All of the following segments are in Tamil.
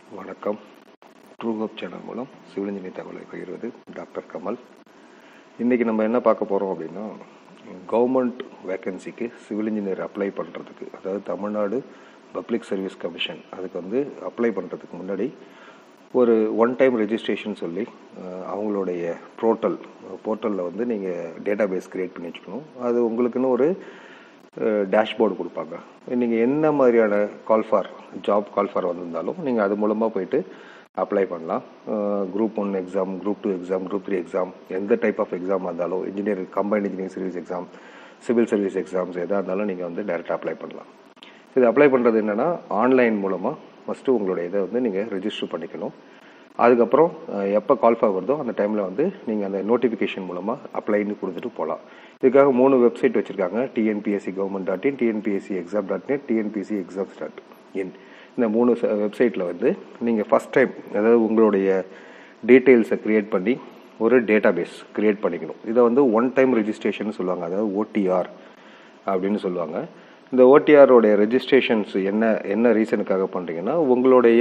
வணக்கம் ட்ரூ ஹோப் சேனல் மூலம் சிவில் இன்ஜினியர் தகவலை பகிர்வது டாக்டர் கமல் இன்றைக்கி நம்ம என்ன பார்க்க போகிறோம் அப்படின்னா கவர்மெண்ட் வேக்கன்சிக்கு சிவில் இன்ஜினியர் அப்ளை பண்ணுறதுக்கு அதாவது தமிழ்நாடு பப்ளிக் சர்வீஸ் கமிஷன் அதுக்கு வந்து அப்ளை பண்ணுறதுக்கு முன்னாடி ஒரு ஒன் டைம் ரெஜிஸ்ட்ரேஷன் சொல்லி அஹ், அவங்களுடைய போர்ட்டல் போர்ட்டலில் வந்து நீங்கள் டேட்டா பேஸ் க்ரியேட் பண்ணி வச்சுக்கணும் அது உங்களுக்குன்னு ஒரு டேஷ்போர்டு கொடுப்பாங்க நீங்கள் என்ன மாதிரியான call for job call for வந்திருந்தாலும் நீங்கள் அது மூலமாக போயிட்டு அப்ளை பண்ணலாம் group one exam group two exam group three exam எந்த டைப் ஆஃப் எக்ஸாம் இருந்தாலும் engineer combined engineering service exam civil service exams எதாக இருந்தாலும் நீங்கள் வந்து டேரெக்டாக அப்ளை பண்ணலாம் இது அப்ளை பண்ணுறது என்னென்னா ஆன்லைன் மூலமாக ஃபஸ்ட்டு உங்களுடைய இதை வந்து நீங்கள் ரெஜிஸ்டர் பண்ணிக்கணும் அதுக்கப்புறம் அஹ், எப்போ கால் ஃபார் வருதோ அந்த டைமில் வந்து நீங்கள் அந்த நோட்டிஃபிகேஷன் மூலமாக அப்ளைன்னு கொடுத்துட்டு போகலாம் இதுக்காக மூணு வெப்சைட் வச்சுருக்காங்க TNPSC government dot in TNPSC exam dot net TNPSC exams dot in இந்த மூணு வெப்சைட்டில் வந்து நீங்கள் ஃபஸ்ட் டைம் அதாவது உங்களுடைய டீட்டெயில்ஸை க்ரியேட் பண்ணி ஒரு டேட்டா பேஸ் க்ரியேட் பண்ணிக்கணும் இதை வந்து ஒன் டைம் ரெஜிஸ்ட்ரேஷன் சொல்லுவாங்க அதாவது ஓடிஆர் அப்படின்னு சொல்லுவாங்க இந்த ஓடிஆரோடைய ரெஜிஸ்ட்ரேஷன்ஸ் என்ன என்ன ரீசனுக்காக பண்ணுறீங்கன்னா உங்களுடைய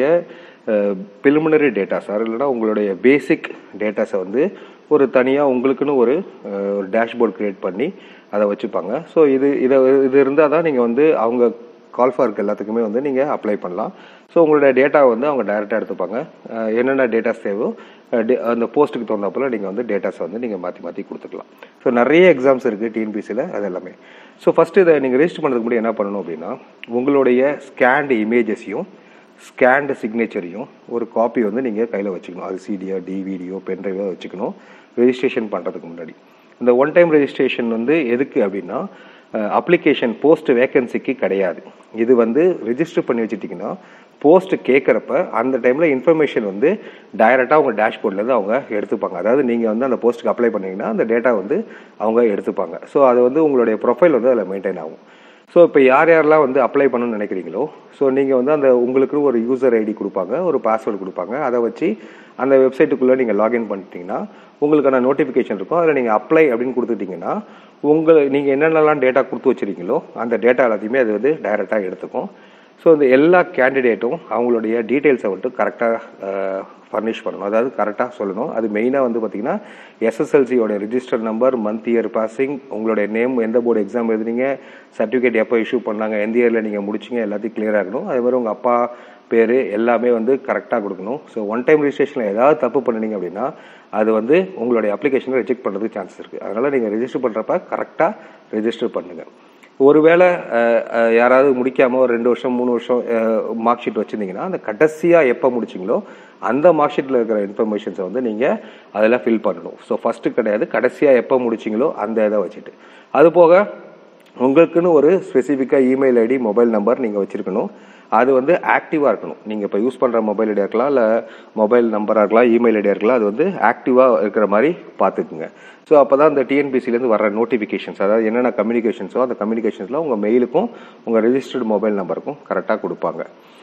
பிலிமினரி டேட்டாஸ் இல்லைன்னா உங்களுடைய பேசிக் டேட்டாஸை வந்து ஒரு தனியாக உங்களுக்குன்னு ஒரு அஹ், ஒரு டேஷ்போர்ட் க்ரியேட் பண்ணி அதை வச்சுப்பாங்க ஸோ இது இதை இது இருந்தால் தான் நீங்கள் வந்து அவங்க கால் ஃபார்க்கு எல்லாத்துக்குமே வந்து நீங்கள் அப்ளை பண்ணலாம் ஸோ உங்களோட டேட்டாவை வந்து அவங்க டைரெக்டாக எடுத்துப்பாங்க அஹ், என்னென்ன டேட்டாஸ் தேவையோ அஹ், டி- அந்த போஸ்ட்டுக்கு தகுந்தாப்புல நீங்கள் வந்து டேட்டாஸை வந்து நீங்கள் மாற்றி மாற்றி கொடுத்துக்கலாம் ஸோ நிறைய எக்ஸாம்ஸ் இருக்குது டிஎன்பிசியில் அது எல்லாமே ஸோ ஃபஸ்ட்டு இதை நீங்கள் ரெஜிஸ்டர் பண்ணுறதுக்கு முன்னாடி என்ன பண்ணணும் அப்படின்னா உங்களுடைய ஸ்கேன்டு இமேஜஸையும் ஸ்கேன்டு சிக்னேச்சரையும் ஒரு காப்பி வந்து நீங்கள் கையில் வச்சுக்கணும் அது சிடியோ டிவிடியோ பென்ட்ரைவோ வச்சுக்கணும் ரெஜிஸ்ட்ரேஷன் பண்ணுறதுக்கு முன்னாடி இந்த ஒன் டைம் ரெஜிஸ்ட்ரேஷன் வந்து எதுக்கு அப்படின்னா அப்ளிகேஷன் போஸ்ட் வேகன்சிக்கு கிடையாது இது வந்து ரெஜிஸ்டர் பண்ணி வச்சுட்டிங்கன்னா போஸ்ட் கேட்குறப்ப அந்த டைமில் இன்ஃபர்மேஷன் வந்து டைரெக்டாக உங்கள் டேஷ்போர்ட்லேருந்து அவங்க எடுத்துப்பாங்க அதாவது நீங்கள் வந்து அந்த போஸ்ட்டுக்கு அப்ளை பண்ணீங்கன்னா அந்த டேட்டா வந்து அவங்க எடுத்துப்பாங்க ஸோ அது வந்து உங்களுடைய ப்ரொஃபைல் வந்து அதில் மெயின்டைன் ஆகும் ஸோ இப்போ யார் யாரெல்லாம் வந்து அப்ளை பண்ணணும்னு நினைக்கிறீங்களோ ஸோ நீங்கள் வந்து அந்த உங்களுக்கு ஒரு யூசர் ஐடி கொடுப்பாங்க ஒரு பாஸ்வேர்டு கொடுப்பாங்க அதை வச்சு அந்த வெப்சைட்டுக்குள்ளே நீங்கள் லாகின் பண்ணிட்டீங்கன்னா உங்களுக்கான நோட்டிஃபிகேஷன் இருக்கும் அதில் நீங்கள் அப்ளை அப்படின்னு கொடுத்துட்டீங்கன்னா உங்களை நீங்கள் என்னென்னலாம் டேட்டா கொடுத்து வச்சிருக்கீங்களோ அந்த டேட்டா எல்லாத்தையுமே அது வந்து டைரெக்டாக எடுத்துக்கும் ஸோ இந்த எல்லா கேண்டிடேட்டும் அவங்களுடைய டீட்டெயில்ஸை வந்துட்டு கரெக்டாக ஃபர்னிஷ் பண்ணணும் அதாவது கரெக்டாக சொல்லணும் அது மெயினாக வந்து பார்த்தீங்கன்னா எஸ்எஸ்எல்சியோட register number month year passing உங்களுடைய நேம் எந்த போர்டு எக்ஸாம் எழுதுனீங்க சர்டிஃபிகேட் எப்போ இஷ்யூ பண்ணாங்க எந்த இயரில் நீங்கள் முடிச்சிங்க எல்லாத்தையும் clear ஆகணும் அதே மாதிரி உங்கள் அப்பா பேர் எல்லாமே வந்து கரெக்டாக கொடுக்கணும் ஸோ ஒன் டைம் ரெஜிஸ்ட்ரேஷனில் ஏதாவது தப்பு பண்ணுனீங்க அப்படின்னா அது வந்து உங்களுடைய அப்ளிகேஷனை ரிஜெக்ட் பண்ணுறதுக்கு சான்சஸ் இருக்குது அதனால் நீங்கள் ரெஜிஸ்டர் பண்ணுறப்ப கரெக்டாக ரெஜிஸ்டர் பண்ணுங்கள் ஒருவேளை அஹ், அஹ், யாராவது முடிக்காம ஒரு ரெண்டு வருஷம் மூணு வருஷம் மார்க் ஷீட் வச்சிருந்தீங்கன்னா அந்த கடைசியாக எப்போ முடிச்சிங்களோ அந்த மார்க் ஷீட்டில் இருக்கிற இன்ஃபர்மேஷன்ஸை வந்து நீங்கள் அதில் ஃபில் பண்ணணும் ஸோ ஃபஸ்ட்டு கிடையாது கடைசியாக எப்போ முடிச்சிங்களோ அந்த இதை வச்சுட்டு அது போக உங்களுக்குன்னு ஒரு ஸ்பெசிஃபிக்காக இமெயில் ஐடி மொபைல் நம்பர் நீங்கள் வச்சுருக்கணும் அது வந்து ஆக்டிவாக இருக்கணும் நீங்கள் இப்போ யூஸ் பண்ணுற மொபைல் ஐடியா இருக்கலாம் இல்லை மொபைல் நம்பராக இருக்கலாம் இமெயில் ஐடியா இருக்கலாம் அது வந்து ஆக்டிவாக இருக்கிற மாதிரி பார்த்துக்குங்க ஸோ அப்போ தான் இந்த டிஎன்பிசிலேருந்து வர நோட்டிஃபிகேஷன்ஸ் அதாவது என்னென்ன கம்யூனிகேஷன்ஸோ அந்த கம்யூனிகேஷன்ஸில் உங்கள் மெயிலுக்கும் உங்கள் ரெஜிஸ்டர்டு மொபைல் நம்பருக்கும் கரெக்டாக கொடுப்பாங்க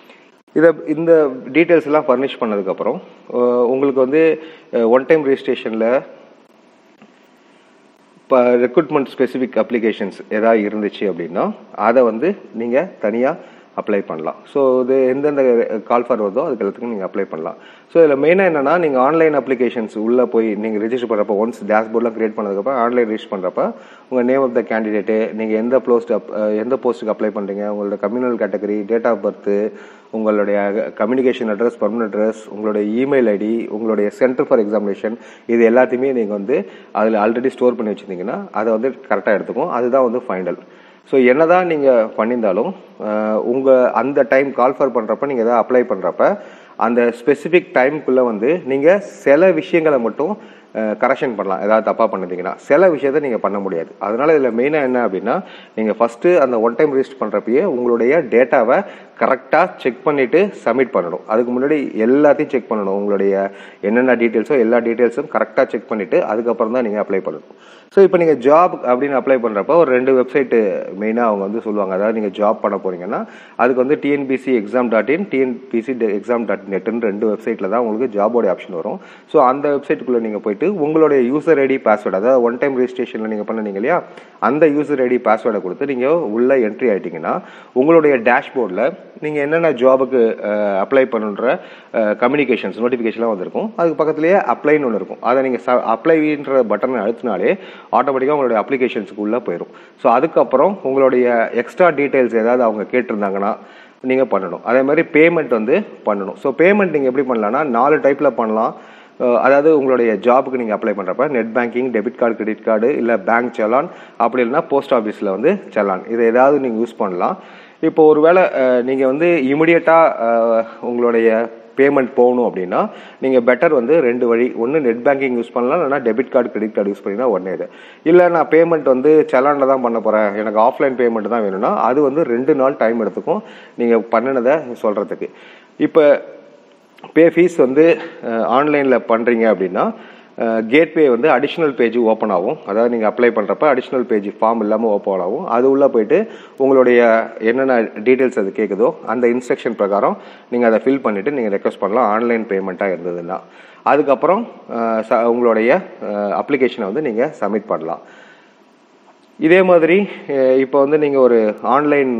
இதை இந்த டீட்டெயில்ஸ் எல்லாம் ஃபர்னிஷ் பண்ணதுக்கப்புறம் அஹ், உங்களுக்கு வந்து ஒன் டைம் ரெஜிஸ்ட்ரேஷனில் இப்போ ரெக்ரூட்மெண்ட் ஸ்பெசிஃபிக் அப்ளிகேஷன்ஸ் ஏதாவது இருந்துச்சு அப்படின்னா அதை வந்து நீங்கள் தனியாக அப்ளை பண்ணலாம் ஸோ இது எந்தெந்த கால் ஃபார் வருதோ அதுக்கு எல்லாத்துக்கும் நீங்கள் அப்ளை பண்ணலாம் ஸோ இதில் மெயினாக என்னன்னா நீங்கள் ஆன்லைன் அப்ளிகேஷன்ஸ் உள்ளே போய் நீங்கள் ரெஜிஸ்டர் பண்ணுறப்ப ஒன்ஸ் டேஷ்போர்ட்லாம் கிரியேட் பண்ணதுக்கப்புறம் ஆன்லைன் ரெஜிஸ்டர் பண்ணுறப்ப உங்கள் நேம் ஆஃப் த கேண்டிடேட்டு நீங்கள் எந்த போஸ்ட் அப் எந்த போஸ்ட்டுக்கு அப்ளை பண்ணுறீங்க உங்களோட communal category date of birth உங்களுடைய கம்யூனிகேஷன் அட்ரஸ் பர்மனன்ட் அட்ரஸ் உங்களுடைய இமெயில் ஐடி உங்களுடைய சென்டர் ஃபார் எக்ஸாமினேஷன் இது எல்லாத்தையுமே நீங்கள் வந்து அதில் ஆல்ரெடி ஸ்டோர் பண்ணி வச்சுருந்தீங்கன்னா அதை வந்து கரெக்டாக எடுத்துக்கும் அதுதான் வந்து ஃபைனல் ஸோ என்னதான் நீங்கள் பண்ணியிருந்தாலும் உங்கள் அந்த டைம் கால் ஃபார் பண்ணுறப்ப நீங்கள் எதாவது அப்ளை பண்ணுறப்ப அந்த ஸ்பெசிஃபிக் டைம்குள்ளே வந்து நீங்கள் சில விஷயங்களை மட்டும் கரெக்ஷன் பண்ணலாம் ஏதாவது தப்பாக பண்ணிட்டீங்கன்னா சில விஷயத்த நீங்கள் பண்ண முடியாது அதனால இதில் மெயினாக என்ன அப்படின்னா நீங்கள் ஃபஸ்ட்டு அந்த ஒன் டைம் ரெஜிஸ்டர் பண்ணுறப்பயே உங்களுடைய டேட்டாவை கரெக்டாக செக் பண்ணிவிட்டு சப்மிட் பண்ணணும் அதுக்கு முன்னாடி எல்லாத்தையும் செக் பண்ணணும் உங்களுடைய என்னென்ன டீட்டெயில்ஸோ எல்லா டீட்டெயில்ஸும் கரெக்டாக செக் பண்ணிவிட்டு அதுக்கப்புறம் தான் நீங்கள் அப்ளை பண்ணணும் ஸோ இப்போ நீங்கள் ஜாப் அப்படின்னு அப்ளை பண்ணுறப்ப ஒரு ரெண்டு வெப்சைட்டு மெயினாக அவங்க வந்து சொல்லுவாங்க அதாவது நீங்கள் ஜாப் பண்ண போறீங்கன்னா அதுக்கு வந்து TNPC exam dot in TNPC exam dot நெட்னு ரெண்டு வெப்சைட்டில் தான் உங்களுக்கு ஜாபோட ஆப்ஷன் வரும் ஸோ அந்த வெப்சைட்டுக்குள்ளே நீங்கள் போயிட்டு பண்ணிவிட்டு உங்களுடைய யூசர் ஐடி பாஸ்வேர்டு அதாவது ஒன் டைம் ரெஜிஸ்ட்ரேஷனில் நீங்கள் பண்ணுனீங்க இல்லையா அந்த யூசர் ஐடி பாஸ்வேர்டை கொடுத்து நீங்கள் உள்ளே என்ட்ரி ஆகிட்டிங்கன்னா உங்களுடைய டேஷ்போர்டில் நீங்கள் என்னென்ன ஜாபுக்கு அப்ளை பண்ணுன்ற கம்யூனிகேஷன்ஸ் நோட்டிஃபிகேஷன்லாம் வந்திருக்கும் அதுக்கு பக்கத்துலேயே அப்ளைன்னு ஒன்று இருக்கும் அதை நீங்கள் ச அப்ளைன்ற பட்டனை அழுத்தினாலே ஆட்டோமேட்டிக்காக உங்களுடைய அப்ளிகேஷன்ஸுக்கு உள்ளே போயிடும் ஸோ அதுக்கப்புறம் உங்களுடைய எக்ஸ்ட்ரா டீட்டெயில்ஸ் ஏதாவது அவங்க கேட்டிருந்தாங்கன்னா நீங்கள் பண்ணணும் அதே மாதிரி பேமெண்ட் வந்து பண்ணணும் ஸோ பேமெண்ட் நீங்கள் எப்படி பண்ணலாம்னா நாலு டைப்பில் பண்ணலாம் அஹ் அதாவது உங்களுடைய ஜாபுக்கு நீங்கள் அப்ளை பண்ணுறப்ப net banking debit card credit card இல்லை பேங்க் செலான் அப்படி இல்லைன்னா போஸ்ட் ஆஃபீஸில் வந்து செலான் இதை ஏதாவது நீங்கள் யூஸ் பண்ணலாம் இப்போ ஒருவேளை நீங்கள் வந்து இமிடியட்டாக உங்களுடைய பேமெண்ட் போகணும் அப்படின்னா நீங்கள் பெட்டர் வந்து ரெண்டு வழி ஒன்று நெட் பேங்கிங் யூஸ் பண்ணலாம் இல்லைனா debit card credit card use பண்ணினா உடனே இது இல்லை நான் பேமெண்ட் வந்து செலானில் தான் பண்ண போகிறேன் எனக்கு ஆஃப்லைன் பேமெண்ட் தான் வேணும்னா அது வந்து ரெண்டு நாள் டைம் எடுத்துக்கும் நீங்கள் பண்ணினதை சொல்கிறதுக்கு இப்போ பே ஃபீஸ் வந்து ஆன்லைனில் பண்ணுறீங்க அப்படின்னா கேட்வே வந்து அடிஷ்னல் பேஜ் ஓப்பன் ஆகும் அதாவது நீங்கள் அப்ளை பண்ணுறப்ப அடிஷ்னல் பேஜ் ஃபார்ம் இல்லாமல் ஓப்பன் ஆகும் அது உள்ளே போயிட்டு உங்களுடைய என்னென்ன டீட்டெயில்ஸ் அது கேட்குதோ அந்த இன்ஸ்ட்ரக்ஷன் பிரகாரம் நீங்கள் அதை ஃபில் பண்ணிவிட்டு நீங்கள் ரெக்வஸ்ட் பண்ணலாம் ஆன்லைன் பேமெண்ட்டாக இருந்ததுன்னா அதுக்கப்புறம் அஹ், ச- உங்களுடைய அப்ளிகேஷனை வந்து நீங்கள் சப்மிட் பண்ணலாம் இதே மாதிரி அஹ், இப்போ வந்து நீங்கள் ஒரு ஆன்லைன்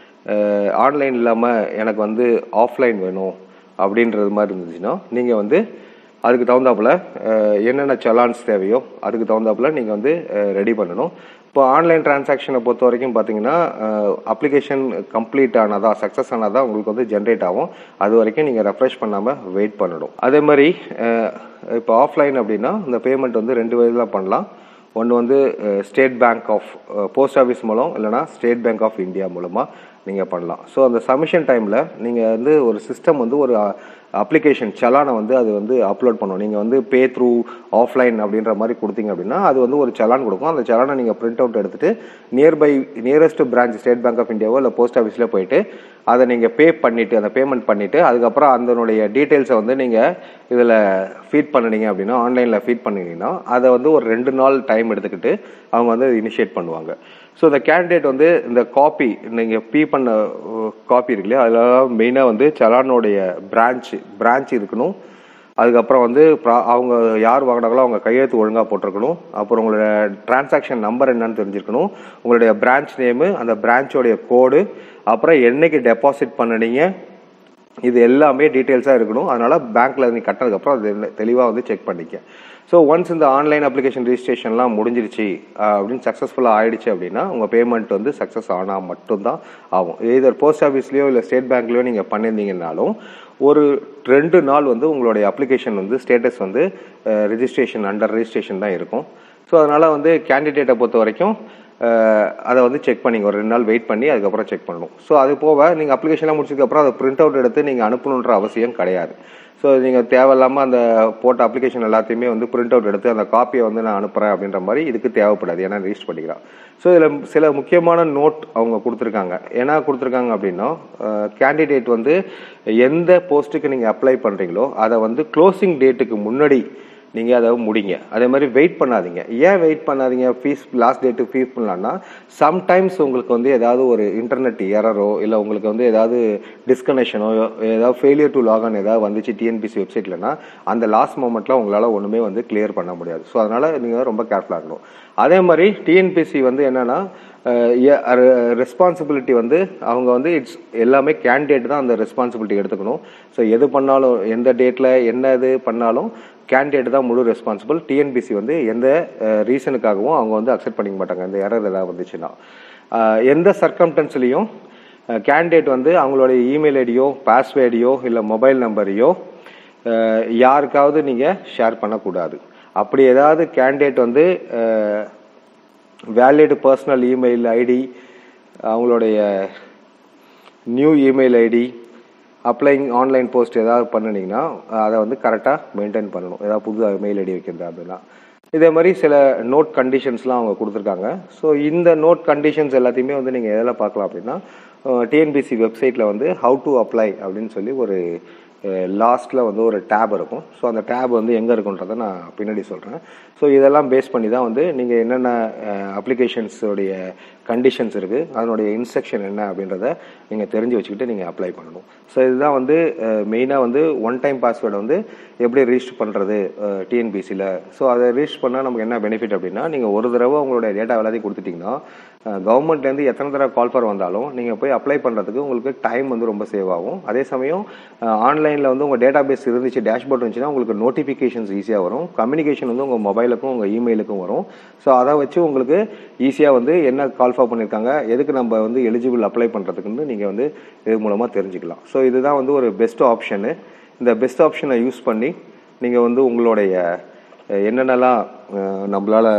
ஆன்லைன் இல்லாமல் எனக்கு வந்து ஆஃப்லைன் வேணும் அப்படின்றது மாதிரி இருந்துச்சுன்னா நீங்கள் வந்து அதுக்கு தகுந்தாப்புல அஹ், என்னென்ன சலான்ஸ் தேவையோ அதுக்கு தகுந்தாப்புல நீங்கள் வந்து ரெடி பண்ணணும் இப்போ ஆன்லைன் டிரான்சாக்ஷனை பொறுத்த வரைக்கும் பார்த்தீங்கன்னா அப்ளிகேஷன் கம்ப்ளீட் ஆனதா சக்ஸஸ் ஆனதா உங்களுக்கு வந்து ஜென்ரேட் ஆகும் அது வரைக்கும் நீங்கள் ரெஃப்ரெஷ் பண்ணாமல் வெயிட் பண்ணணும் அதே மாதிரி அஹ், இப்போ ஆஃப்லைன் அப்படின்னா இந்த பேமெண்ட் வந்து ரெண்டு வகையில் பண்ணலாம் ஒன்று வந்து State Bank of post office மூலம் இல்லைனா ஸ்டேட் பேங்க் ஆஃப் இந்தியா மூலமாக நீங்கள் பண்ணலாம் ஸோ அந்த சப்மிஷன் டைமில் நீங்கள் வந்து ஒரு சிஸ்டம் வந்து ஒரு அப்ளிகேஷன் சலானை வந்து அது வந்து அப்லோட் பண்ணும் நீங்கள் வந்து பே த்ரூ ஆஃப்லைன் அப்படின்ற மாதிரி கொடுத்தீங்க அப்படின்னா அது வந்து ஒரு சலான் கொடுக்கும் அந்த சலானை நீங்கள் பிரிண்ட் அவுட் எடுத்துட்டு nearby nearest branch State Bank of இந்தியாவோ இல்லை போஸ்ட் ஆஃபீஸில் போயிட்டு அதை நீங்கள் பே பண்ணிவிட்டு அந்த பேமெண்ட் பண்ணிவிட்டு அதுக்கப்புறம் அதனுடைய டீட்டெயில்ஸை வந்து நீங்கள் இதில் ஃபீட் பண்ணுனீங்க அப்படின்னா ஆன்லைனில் ஃபீட் பண்ணினீங்கன்னா அதை வந்து ஒரு ரெண்டு நாள் டைம் எடுத்துக்கிட்டு அவங்க வந்து இனிஷியேட் பண்ணுவாங்க ஸோ இந்த கேண்டிடேட் வந்து இந்த காப்பி நீங்கள் பீ பண்ண காப்பி இருக்கு இல்லையா அதில் மெயினாக வந்து சலானுடைய பிரான்ச் பிரான்ச் இருக்கணும் அதுக்கப்புறம் வந்து ப்ரா- அவங்க யார் வாங்கினாங்களோ அவங்க கையெழுத்து ஒழுங்காக போட்டிருக்கணும் அப்புறம் உங்களோட டிரான்சாக்ஷன் நம்பர் என்னன்னு தெரிஞ்சிருக்கணும் உங்களுடைய பிரான்ச் நேமு அந்த பிரான்ச்சோடைய கோடு அப்புறம் என்னைக்கு டெபாசிட் பண்ணுனீங்க இது எல்லாமே டீட்டெயில்ஸாக இருக்கணும் அதனால பேங்க்ல நீ கட்டினதுக்கப்புறம் அது தெளிவாக வந்து செக் பண்ணிக்க ஸோ ஒன்ஸ் இந்த ஆன்லைன் அப்ளிகேஷன் ரிஜிஸ்ட்ரேஷன்லாம் முடிஞ்சிருச்சு அஹ், அப்படின்னு சக்ஸஸ்ஃபுல்லாக ஆயிடுச்சு அப்படின்னா உங்கள் பேமெண்ட் வந்து சக்ஸஸ் ஆனால் மட்டும்தான் ஆகும் இதர் போஸ்ட் ஆஃபீஸ்லேயோ இல்லை ஸ்டேட் பேங்க்லேயோ நீங்கள் பண்ணியிருந்தீங்கன்னாலும் ஒரு ரெண்டு நாள் வந்து உங்களுடைய அப்ளிகேஷன் வந்து ஸ்டேட்டஸ் வந்து ரிஜிஸ்ட்ரேஷன் அண்டர் ரிஜிஸ்ட்ரேஷன் தான் இருக்கும் ஸோ அதனால் வந்து கேண்டிடேட்டை பொறுத்த வரைக்கும் அஹ், அதை வந்து செக் பண்ணிங்க ஒரு ரெண்டு நாள் வெயிட் பண்ணி அதுக்கப்புறம் செக் பண்ணணும் ஸோ அது போக நீங்கள் அப்ளிகேஷன்லாம் முடிச்சதுக்கப்புறம் அதை பிரிண்ட் அவுட் எடுத்து நீங்கள் அனுப்பணுன்ற அவசியம் கிடையாது ஸோ நீங்கள் தேவையில்லாமல் அந்த போட்ட அப்ளிகேஷன் எல்லாத்தையுமே வந்து பிரிண்ட் அவுட் எடுத்து அந்த காப்பியை வந்து நான் அனுப்புகிறேன் அப்படின்ற மாதிரி இதுக்கு தேவைப்படாது ஏன்னா ரிஜிஸ்டர் பண்ணிக்கலாம் ஸோ இதில் சில முக்கியமான நோட் அவங்க கொடுத்துருக்காங்க என்ன கொடுத்துருக்காங்க அப்படின்னா கேண்டிடேட் வந்து எந்த போஸ்ட்டுக்கு நீங்கள் அப்ளை பண்ணுறீங்களோ அதை வந்து க்ளோசிங் டேட்டுக்கு முன்னாடி நீங்கள் அதை முடிங்க அதே மாதிரி வெயிட் பண்ணாதீங்க ஏன் வெயிட் பண்ணாதீங்க ஃபீஸ் லாஸ்ட் டேட்டு ஃபீஸ் பண்ணலான்னா சம்டைம்ஸ் உங்களுக்கு வந்து ஏதாவது ஒரு இன்டர்நெட் எரரோ இல்லை உங்களுக்கு வந்து ஏதாவது டிஸ்கனெக்ஷனோ ஏதாவது ஃபெயிலியர் டு லாகன் ஏதாவது வந்துச்சு டிஎன்பிசி வெப்சைட்லனா அந்த லாஸ்ட் மூமெண்ட்டில் உங்களால் ஒன்றுமே வந்து கிளியர் பண்ண முடியாது ஸோ அதனால் நீங்கள் ரொம்ப கேர்ஃபுல்லாக இருக்கணும் அதே மாதிரி டிஎன்பிசி வந்து என்னென்னா ரெஸ்பான்சிபிலிட்டி வந்து அவங்க வந்து இட்ஸ் எல்லாமே கேண்டிடேட் தான் அந்த ரெஸ்பான்சிபிலிட்டி எடுத்துக்கணும் ஸோ எது பண்ணாலும் எந்த டேட்டில் என்ன இது பண்ணாலும் கேண்டிடேட் தான் முழு ரெஸ்பான்சிபிள் டிஎன்பிசி வந்து எந்த ரீசனுக்காகவும் அவங்க வந்து அக்செப்ட் பண்ணிக்க மாட்டாங்க இந்த எரர் ஏதாவது வந்துச்சுன்னா அஹ், எந்த சர்க்கம்டன்ஸ்லையும் கேண்டிடேட் வந்து அவங்களுடைய இமெயில் ஐடியோ பாஸ்வேர்டையோ இல்லை மொபைல் நம்பரையோ யாருக்காவது நீங்கள் ஷேர் பண்ணக்கூடாது அப்படி ஏதாவது கேண்டிடேட் வந்து வேலிட் பர்சனல் இமெயில் ஐடி அவங்களுடைய new email ID applying online post ஏதாவது பண்ணுனீங்கன்னா அதை வந்து கரெக்டாக மெயின்டைன் பண்ணணும் ஏதாவது புது மெயில் ஐடி வைக்கிறது அப்படின்னா இதே மாதிரி சில நோட் கண்டிஷன்ஸ்லாம் அவங்க கொடுத்துருக்காங்க ஸோ இந்த நோட் கண்டிஷன்ஸ் எல்லாத்தையுமே வந்து நீங்கள் எதில் பார்க்கலாம் அப்படின்னா டிஎன்பிசி வெப்சைட்டில் வந்து ஹவு டு அப்ளை அப்படின்னு சொல்லி ஒரு லாஸ்ட்டில் வந்து ஒரு டேப் இருக்கும் ஸோ அந்த டேப் வந்து எங்கே இருக்குன்றதை நான் பின்னாடி சொல்கிறேன் ஸோ இதெல்லாம் பேஸ் பண்ணி தான் வந்து நீங்கள் என்னென்ன அப்ளிகேஷன்ஸோடைய கண்டிஷன்ஸ் இருக்குது அதனுடைய இன்ஸ்ட்ரக்ஷன் என்ன அப்படின்றத நீங்கள் தெரிஞ்சு வச்சுக்கிட்டு நீங்கள் அப்ளை பண்ணணும் ஸோ இதுதான் வந்து மெயினாக வந்து ஒன் டைம் பாஸ்வேர்டை வந்து எப்படி ரிஜிஸ்டர் பண்ணுறது டிஎன்பிசியில் ஸோ அதை ரிஜிஸ்டர் பண்ணால் நமக்கு என்ன பெனிஃபிட் அப்படின்னா நீங்கள் ஒரு தடவை உங்களுடைய டேட்டா எல்லாத்தையும் கொடுத்துட்டிங்கன்னா கவர்மெண்ட்லேருந்து எத்தனை தடவை கால் ஃபார் வந்தாலும் நீங்கள் போய் அப்ளை பண்ணுறதுக்கு உங்களுக்கு டைம் வந்து ரொம்ப சேவ் ஆகும் அதே சமயம் ஆன்லைனில் வந்து உங்கள் டேட்டா பேஸ் இருந்துச்சு டேஷ்போர்ட் இருந்துச்சுன்னா உங்களுக்கு நோட்டிஃபிகேஷன்ஸ் ஈஸியாக வரும் கம்யூனிகேஷன் வந்து உங்கள் மொபைலுக்கும் உங்கள் இமெயிலுக்கும் வரும் ஸோ அதை வச்சு உங்களுக்கு ஈஸியாக வந்து என்ன கால் ஃபார் பண்ணியிருக்காங்க எதுக்கு நம்ம வந்து எலிஜிபிள் அப்ளை பண்ணுறதுக்குன்னு நீங்கள் வந்து இது மூலமாக தெரிஞ்சுக்கலாம் ஸோ இதுதான் வந்து ஒரு பெஸ்ட் ஆப்ஷனு இந்த பெஸ்ட் ஆப்ஷனை யூஸ் பண்ணி நீங்கள் வந்து உங்களுடைய என்னென்னலாம் நம்மளால்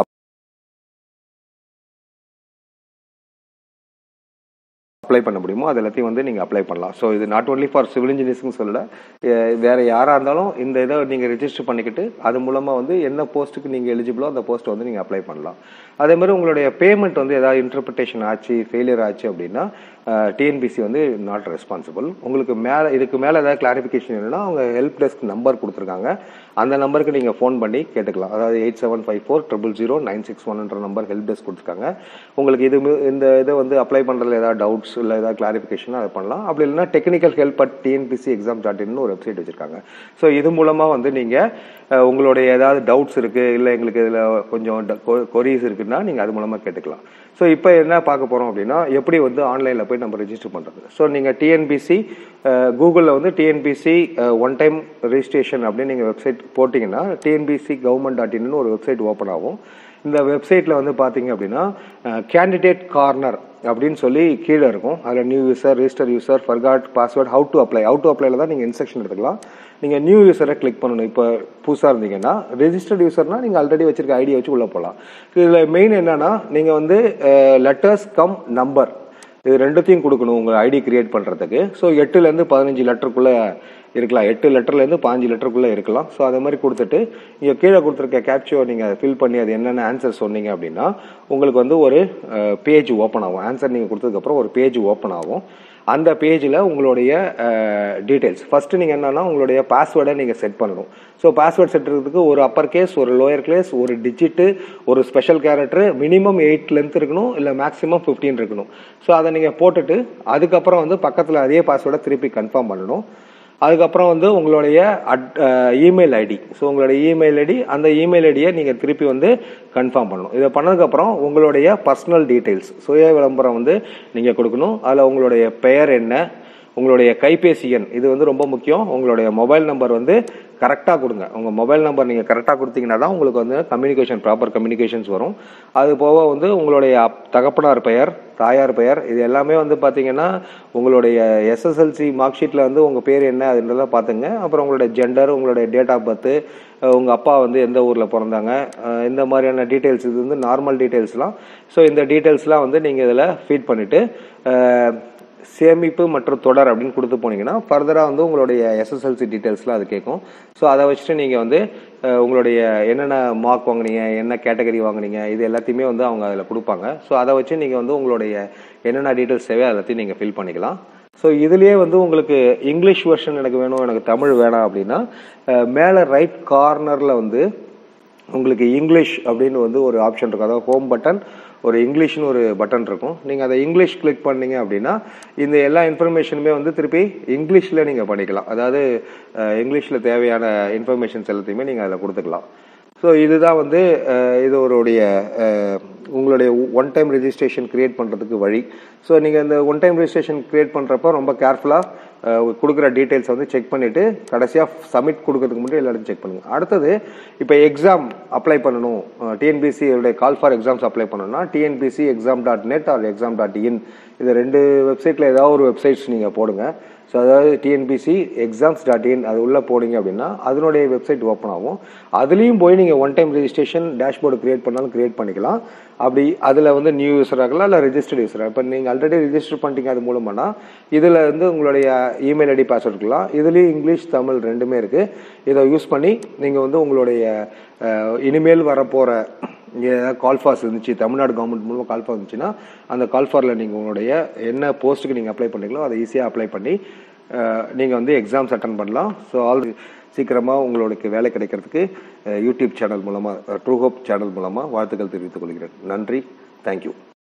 அப்ளை பண்ண முடியுமோ அது எல்லாத்தையும் வந்து நீங்கள் அப்ளை பண்ணலாம் ஸோ இது நாட் ஓன்லி ஃபார் சிவில் இன்ஜினியர்ஸ்னு சொல்லல வேறு யாராக இருந்தாலும் இந்த இதை நீங்கள் ரிஜிஸ்டர் பண்ணிக்கிட்டு அது மூலமாக வந்து என்ன போஸ்ட்டுக்கு நீங்கள் எலிஜிபிளோ அந்த போஸ்ட்டை வந்து நீங்கள் அப்ளை பண்ணலாம் அதே மாதிரி உங்களுடைய பேமெண்ட் வந்து ஏதாவது இன்டர்பிரிட்டேஷன் ஆச்சு ஃபெயிலியர் ஆச்சு அப்படின்னா டிஎன்பிசி வந்து நாட் ரெஸ்பான்சிபிள் உங்களுக்கு மேலே இதுக்கு மேலே ஏதாவது கிளாரிஃபிகேஷன் வேணும்னா அவங்க ஹெல்ப் டெஸ்க் நம்பர் கொடுத்துருக்காங்க அந்த நம்பருக்கு நீங்கள் ஃபோன் பண்ணி கேட்டுக்கலாம் அதாவது eight seven five four triple zero nine six ஒன்ன்ற நம்பர் ஹெல்ப் டெஸ்க் கொடுத்துருக்காங்க உங்களுக்கு இது இந்த இதை வந்து அப்ளை பண்ணுறதுல ஏதாவது டவுட்ஸ் இல்லை ஏதாவது கிளாரிஃபிகேஷன் அதை பண்ணலாம் அப்படி இல்லைன்னா technical help at TNPC exam dot இன்னு ஒரு வெப்சைட் வச்சிருக்காங்க ஸோ இது மூலமாக வந்து நீங்கள் உங்களுடைய ஏதாவது டவுட்ஸ் இருக்குது இல்லை எங்களுக்கு இதில் கொஞ்சம் கொரிஸ் இருக்குன்னா நீங்கள் அது மூலமாக கேட்டுக்கலாம் ஸோ இப்போ என்ன பார்க்க போகிறோம் அப்படின்னா எப்படி வந்து ஆன்லைனில் போய் நம்ம ரெஜிஸ்டர் பண்ணுறது ஸோ நீங்கள் டிஎன்பிசி கூகுளில் வந்து டிஎன்பிசி ஒன் டைம் ரெஜிஸ்ட்ரேஷன் அப்படின்னு நீங்கள் வெப்சைட் போட்டிங்கன்னா டிஎன்பிசி கவர்மெண்ட் டாட் இன்னு ஒரு வெப்சைட் ஓப்பன் ஆகும் இந்த வெப்சைட்டில் வந்து பார்த்தீங்க அப்படின்னா கேண்டிடேட் கார்னர் அப்படின்னு சொல்லி கீழே இருக்கும் அதில் new user register user forgot password how to apply how to அப்ளைல தான் நீங்கள் இன்ஸ்ட்ரக்ஷன் எடுத்துக்கலாம் நீங்கள் நியூ யூசரை கிளிக் பண்ணணும் இப்போ புதுசாக இருந்தீங்கன்னா ரெஜிஸ்டர்ட் யூசர்னா நீங்கள் ஆல்ரெடி வச்சிருக்க ஐடியா வச்சு உள்ளே போகலாம் இதில் மெயின் என்னன்னா நீங்கள் வந்து லெட்டர்ஸ் கம் நம்பர் இது ரெண்டுத்தையும் கொடுக்கணும் உங்கள் ஐடி கிரியேட் பண்ணுறதுக்கு ஸோ எட்டுலேருந்து பதினஞ்சு லெட்டருக்குள்ளே இருக்கலாம் எட்டு லெட்டர்லேருந்து பாஞ்சு லெட்டருக்குள்ளே இருக்கலாம் ஸோ அதே மாதிரி கொடுத்துட்டு இங்கே கீழே கொடுத்துருக்க கேப்ச்சோ நீங்கள் அதை ஃபில் பண்ணி அது என்னென்ன ஆன்சர் சொன்னீங்க அப்படின்னா உங்களுக்கு வந்து ஒரு பேஜ் ஓப்பன் ஆகும் ஆன்சர் நீங்கள் கொடுத்ததுக்கப்புறம் ஒரு பேஜ் ஓப்பன் ஆகும் அந்த பேஜில் உங்களுடைய டீட்டெயில்ஸ் ஃபஸ்ட்டு நீங்கள் என்னென்னா உங்களுடைய பாஸ்வேர்டை நீங்கள் செட் பண்ணணும் ஸோ பாஸ்வேர்ட் செட் இருக்கிறதுக்கு ஒரு அப்பர் கேஸ் ஒரு லோயர் கேஸ் ஒரு டிஜிட்டு ஒரு special character minimum eight length இருக்கணும் இல்லை மேக்ஸிமம் ஃபிஃப்டீன் இருக்கணும் ஸோ அதை நீங்கள் போட்டுட்டு அதுக்கப்புறம் வந்து பக்கத்தில் அதே பாஸ்வேர்டை திருப்பி கன்ஃபார்ம் பண்ணணும் அதுக்கப்புறம் வந்து உங்களுடைய அட் இமெயில் ஐடி ஸோ உங்களுடைய இமெயில் ஐடி அந்த இமெயில் ஐடியை நீங்கள் திருப்பி வந்து கன்ஃபார்ம் பண்ணணும் இதை பண்ணதுக்கப்புறம் உங்களுடைய பர்சனல் டீட்டெயில்ஸ் சுய விளம்பரம் வந்து நீங்கள் கொடுக்கணும் அதில் உங்களுடைய பெயர் என்ன உங்களுடைய கைபேசி எண் இது வந்து ரொம்ப முக்கியம் உங்களுடைய மொபைல் நம்பர் வந்து கரெக்டாக கொடுங்க உங்கள் மொபைல் நம்பர் நீங்கள் கரெக்டாக கொடுத்தீங்கன்னா தான் உங்களுக்கு வந்து கம்யூனிகேஷன் ப்ராப்பர் கம்யூனிகேஷன்ஸ் வரும் அது போக வந்து உங்களுடைய அப் தகப்பனார் பெயர் தாயார் பெயர் இது எல்லாமே வந்து பார்த்தீங்கன்னா உங்களுடைய எஸ்எஸ்எல்சி மார்க் ஷீட்டில் வந்து உங்கள் பேர் என்ன அதுன்றதை பார்த்துங்க அப்புறம் உங்களுடைய ஜெண்டர் உங்களுடைய டேட் ஆஃப் பர்த்து உங்கள் அப்பா வந்து எந்த ஊரில் பிறந்தாங்க இந்த மாதிரியான டீட்டெயில்ஸ் இது வந்து நார்மல் டீட்டெயில்ஸ்லாம் ஸோ இந்த டீட்டெயில்ஸ்லாம் வந்து நீங்கள் இதில் ஃபீட் பண்ணிவிட்டு சேமிப்பு மற்றும் தொடர் அப்படின்னு கொடுத்து போனீங்கன்னா ஃபர்தராக வந்து உங்களுடைய எஸ்எஸ்எல்சி டீட்டெயில்ஸ்லாம் அது கேட்கும் ஸோ அதை வச்சுட்டு நீங்கள் வந்து உங்களுடைய என்னென்ன மார்க் வாங்கினீங்க என்ன கேட்டகரி வாங்கினீங்க இது எல்லாத்தையுமே வந்து அவங்க அதில் கொடுப்பாங்க ஸோ அதை வச்சு நீங்கள் வந்து உங்களுடைய என்னென்ன டீட்டெயில்ஸ் தேவையோ எல்லாத்தையும் நீங்கள் ஃபில் பண்ணிக்கலாம் ஸோ இதுலேயே வந்து உங்களுக்கு இங்கிலீஷ் வெர்ஷன் எனக்கு வேணும் எனக்கு தமிழ் வேணாம் அப்படின்னா மேலே ரைட் கார்னரில் வந்து உங்களுக்கு இங்கிலீஷ் அப்படின்னு வந்து ஒரு ஆப்ஷன் இருக்கும் அதாவது ஹோம் பட்டன் ஒரு இங்கிலீஷ்னு ஒரு பட்டன் இருக்கும் நீங்கள் அதை இங்கிலீஷ் கிளிக் பண்ணீங்க அப்படின்னா இந்த எல்லா இன்ஃபர்மேஷனுமே வந்து திருப்பி இங்கிலீஷில் நீங்கள் பண்ணிக்கலாம் அதாவது இங்கிலீஷில் தேவையான இன்ஃபர்மேஷன்ஸ் எல்லாத்தையுமே நீங்கள் அதில் கொடுத்துக்கலாம் ஸோ இதுதான் வந்து இது ஒருடைய உங்களுடைய ஒன் டைம் ரெஜிஸ்ட்ரேஷன் க்ரியேட் பண்ணுறதுக்கு வழி ஸோ நீங்கள் இந்த ஒன் டைம் ரெஜிஸ்ட்ரேஷன் க்ரியேட் பண்ணுறப்போ ரொம்ப கேர்ஃபுல்லாக கொடுக்குற டீட்டெயில்ஸ் வந்து செக் பண்ணிவிட்டு கடைசியாக சப்மிட் கொடுக்கறதுக்கு முன்னாடி எல்லாத்தையும் செக் பண்ணுங்கள் அடுத்தது இப்போ எக்ஸாம் அப்ளை பண்ணணும் டிஎன்பிசியோடைய கால் ஃபார் எக்ஸாம்ஸ் அப்ளை பண்ணணும்னா TNPC exam dot net or exam dot in இது ரெண்டு வெப்சைட்டில் ஏதாவது ஒரு வெப்சைட்ஸ் நீங்கள் போடுங்க ஸோ அதாவது டிஎன்பிசி எக்ஸாம்ஸ் டாட் இன் அது உள்ளே போனீங்க அப்படின்னா அதனுடைய வெப்சைட் ஓப்பன் ஆகும் அதுலேயும் போய் நீங்கள் one time registration dashboard create பண்ணாலும் க்ரியேட் பண்ணிக்கலாம் அப்படி அதில் வந்து நியூ யூஸர் ஆகலாம் இல்லை ரெஜிஸ்டர்ட் யூஸர் இப்போ நீங்கள் ஆல்ரெடி ரெஜிஸ்டர் பண்ணிட்டீங்க அது மூலமானா இதில் வந்து உங்களுடைய இமெயில் ஐடி பாஸ்வேர்ட் இருக்கலாம் இதுலேயும் இங்கிலீஷ் தமிழ் ரெண்டுமே இருக்குது இதை யூஸ் பண்ணி நீங்கள் வந்து உங்களுடைய இனிமேல் வரப்போகிற இங்கே ஏதாவது கால்ஃபாஸ் இருந்துச்சு தமிழ்நாடு கவர்மெண்ட் மூலமாக கால்ஃபார் இருந்துச்சுன்னா அந்த கால்ஃபாரில் நீங்கள் உங்களுடைய என்ன போஸ்ட்டுக்கு நீங்கள் அப்ளை பண்ணீங்களோ அதை ஈஸியாக அப்ளை பண்ணி நீங்கள் வந்து எக்ஸாம்ஸ் அட்டன் பண்ணலாம் ஸோ ஆல் சீக்கிரமாக உங்களுக்கு வேலை கிடைக்கிறதுக்கு அஹ், யூடியூப் சேனல் மூலமாக ட்ரூ ஹோப் சேனல் மூலமாக வாழ்த்துக்கள் தெரிவித்துக் கொள்கிறேன் நன்றி தேங்க்யூ